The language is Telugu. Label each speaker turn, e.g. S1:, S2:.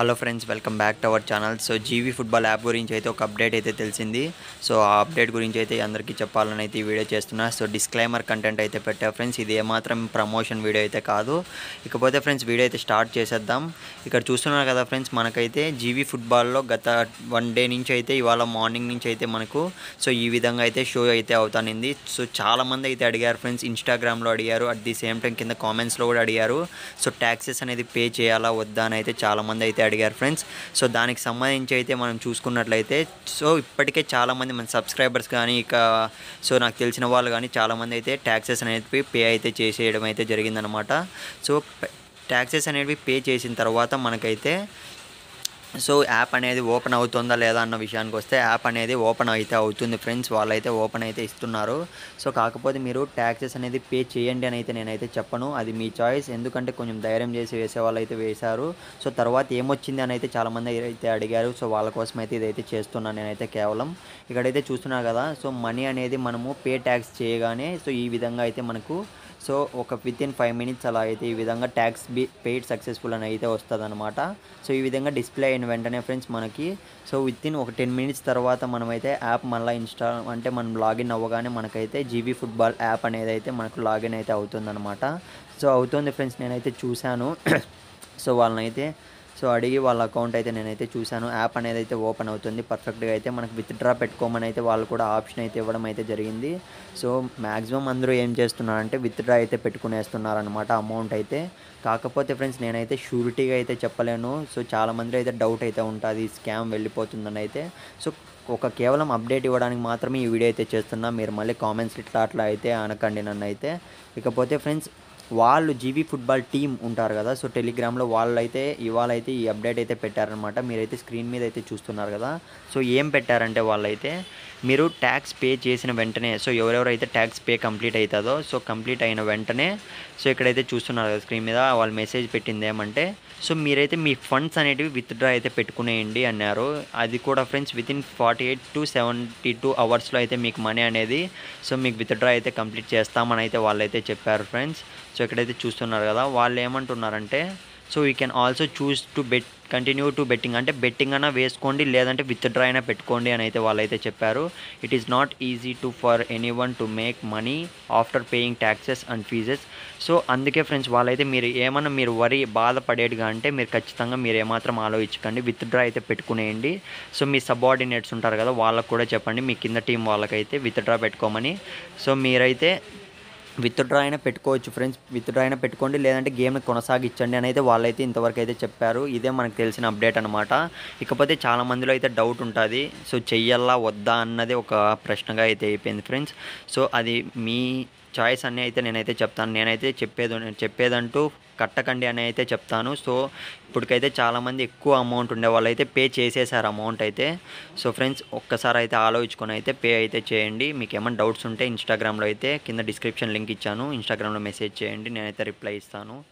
S1: hello friends welcome back to our channel so జీవీ ఫుట్బాల్ యాప్ గురించి అయితే ఒక అప్డేట్ అయితే తెలిసింది సో ఆ అప్డేట్ గురించి అయితే అందరికీ చెప్పాలని అయితే ఈ వీడియో చేస్తున్నా సో డిస్క్లైమర్ కంటెంట్ అయితే పెట్టా ఫ్రెండ్స్ ఇది ఏమాత్రం ప్రమోషన్ వీడియో అయితే కాదు ఇకపోతే ఫ్రెండ్స్ వీడియో అయితే స్టార్ట్ చేసేద్దాం ఇక్కడ చూస్తున్నారు కదా ఫ్రెండ్స్ మనకైతే జీవీ ఫుట్బాల్లో గత వన్ డే నుంచి అయితే ఇవాళ మార్నింగ్ నుంచి అయితే మనకు సో ఈ విధంగా అయితే షో అయితే అవుతానింది సో చాలామంది అయితే అడిగారు ఫ్రెండ్స్ ఇన్స్టాగ్రామ్లో అడిగారు అట్ ది సేమ్ టైం కింద కామెంట్స్లో కూడా అడిగారు సో ట్యాక్సెస్ అనేది పే చేయాలా వద్దా అని అయితే చాలామంది అయితే అడిగారు ఫ్రెండ్స్ సో దానికి సంబంధించి అయితే మనం చూసుకున్నట్లయితే సో ఇప్పటికే చాలామంది మన సబ్స్క్రైబర్స్ కానీ ఇక సో నాకు తెలిసిన వాళ్ళు కానీ చాలామంది అయితే ట్యాక్సెస్ అనేది పే అయితే చేసేయడం అయితే జరిగిందనమాట సో ట్యాక్సెస్ అనేవి పే చేసిన తర్వాత మనకైతే సో యాప్ అనేది ఓపెన్ అవుతుందా లేదా అన్న విషయానికి వస్తే యాప్ అనేది ఓపెన్ అయితే అవుతుంది ఫ్రెండ్స్ వాళ్ళైతే ఓపెన్ అయితే ఇస్తున్నారు సో కాకపోతే మీరు ట్యాక్సెస్ అనేది పే చేయండి అని అయితే నేనైతే చెప్పను అది మీ చాయిస్ ఎందుకంటే కొంచెం ధైర్యం చేసి వేసే వాళ్ళు అయితే వేశారు సో తర్వాత ఏమొచ్చింది అని అయితే చాలామంది అయితే అడిగారు సో వాళ్ళ కోసం అయితే ఇదైతే చేస్తున్నాను నేనైతే కేవలం ఇక్కడైతే చూస్తున్నారు కదా సో మనీ అనేది మనము పే ట్యాక్స్ చేయగానే సో ఈ విధంగా అయితే మనకు సో ఒక విత్ ఇన్ ఫైవ్ మినిట్స్ అలా అయితే ఈ విధంగా ట్యాక్స్ బి పెయిడ్ సక్సెస్ఫుల్ అని అయితే వస్తుంది అనమాట సో ఈ విధంగా డిస్ప్లే అయిన వెంటనే ఫ్రెండ్స్ మనకి సో విత్ ఇన్ ఒక టెన్ మినిట్స్ తర్వాత మనమైతే యాప్ మళ్ళీ ఇన్స్టా అంటే మనం లాగిన్ అవ్వగానే మనకైతే జీబీ ఫుట్బాల్ యాప్ అనేది అయితే మనకు లాగిన్ అయితే అవుతుందన్నమాట సో అవుతుంది ఫ్రెండ్స్ నేనైతే చూశాను సో వాళ్ళనైతే సో అడిగి వాళ్ళ అకౌంట్ అయితే నేనైతే చూశాను యాప్ అనేది అయితే ఓపెన్ అవుతుంది పర్ఫెక్ట్గా అయితే మనకు విత్డ్రా పెట్టుకోమని అయితే వాళ్ళు కూడా ఆప్షన్ అయితే ఇవ్వడం అయితే జరిగింది సో మ్యాక్సిమం అందరూ ఏం చేస్తున్నారంటే విత్డ్రా అయితే పెట్టుకునేస్తున్నారనమాట అమౌంట్ అయితే కాకపోతే ఫ్రెండ్స్ నేనైతే షూరిటీగా అయితే చెప్పలేను సో చాలామంది అయితే డౌట్ అయితే ఉంటుంది స్కామ్ వెళ్ళిపోతుందని అయితే సో ఒక కేవలం అప్డేట్ ఇవ్వడానికి మాత్రమే ఈ వీడియో అయితే చేస్తున్నా మీరు మళ్ళీ కామెంట్స్ ఇట్లా అట్లా అయితే అనకండి నన్ను అయితే ఇకపోతే ఫ్రెండ్స్ వాళ్ళు జీవీ ఫుట్బాల్ టీం ఉంటారు కదా సో టెలిగ్రామ్లో వాళ్ళు అయితే ఇవాళ అయితే ఈ అప్డేట్ అయితే పెట్టారనమాట మీరైతే స్క్రీన్ మీద అయితే చూస్తున్నారు కదా సో ఏం పెట్టారంటే వాళ్ళైతే మీరు ట్యాక్స్ పే చేసిన వెంటనే సో ఎవరెవరైతే ట్యాక్స్ పే కంప్లీట్ అవుతుందో సో కంప్లీట్ అయిన వెంటనే సో ఇక్కడైతే చూస్తున్నారు కదా స్క్రీన్ మీద వాళ్ళు మెసేజ్ పెట్టింది ఏమంటే సో మీరైతే మీ ఫండ్స్ అనేటివి విత్డ్రా అయితే పెట్టుకునేయండి అన్నారు అది కూడా friends within forty eight to seventy two అవర్స్లో అయితే మీకు మనీ అనేది సో మీకు విత్డ్రా అయితే కంప్లీట్ చేస్తామని అయితే వాళ్ళైతే చెప్పారు ఫ్రెండ్స్ సో ఇక్కడైతే చూస్తున్నారు కదా వాళ్ళు ఏమంటున్నారంటే so you can also choose to bet continue to betting అంటే బెట్టింగ్ అయినా వేసుకోండి లేదంటే విత్డ్రా అయినా పెట్టుకోండి అని అయితే వాళ్ళైతే చెప్పారు it is not easy to for anyone to make money after paying taxes and fees so అందుకే ఫ్రెండ్స్ వాళ్ళైతే మీరు ఏమన్నా మీరు వరి బాధపడేట్టుగా అంటే మీరు ఖచ్చితంగా మీరు ఏమాత్రం ఆలోచించకండి విత్డ్రా అయితే పెట్టుకునేయండి సో మీ సబార్డినేట్స్ ఉంటారు కదా వాళ్ళకు కూడా చెప్పండి మీ కింద టీం వాళ్ళకైతే విత్డ్రా పెట్టుకోమని సో మీరైతే విత్డ్రా అయినా పెట్టుకోవచ్చు ఫ్రెండ్స్ విత్డ్రా అయినా పెట్టుకోండి లేదంటే గేమ్ని కొనసాగించండి అని అయితే వాళ్ళైతే ఇంతవరకు అయితే చెప్పారు ఇదే మనకు తెలిసిన అప్డేట్ అనమాట ఇకపోతే చాలా మందిలో అయితే డౌట్ ఉంటుంది సో చెయ్యాలా వద్దా అన్నది ఒక ప్రశ్నగా అయితే అయిపోయింది ఫ్రెండ్స్ సో అది మీ చాయిస్ అన్నీ అయితే నేనైతే చెప్తాను నేనైతే చెప్పేది చెప్పేదంటూ కట్టకండి అని అయితే చెప్తాను సో ఇప్పటికైతే చాలామంది ఎక్కువ అమౌంట్ ఉండే వాళ్ళు అయితే పే చేసేసారు అమౌంట్ అయితే సో ఫ్రెండ్స్ ఒక్కసారి అయితే ఆలోచించుకొని అయితే పే అయితే చేయండి మీకు ఏమైనా డౌట్స్ ఉంటే ఇన్స్టాగ్రామ్లో అయితే కింద డిస్క్రిప్షన్ లింక్ ఇచ్చాను ఇన్స్టాగ్రామ్లో మెసేజ్ చేయండి నేనైతే రిప్లై ఇస్తాను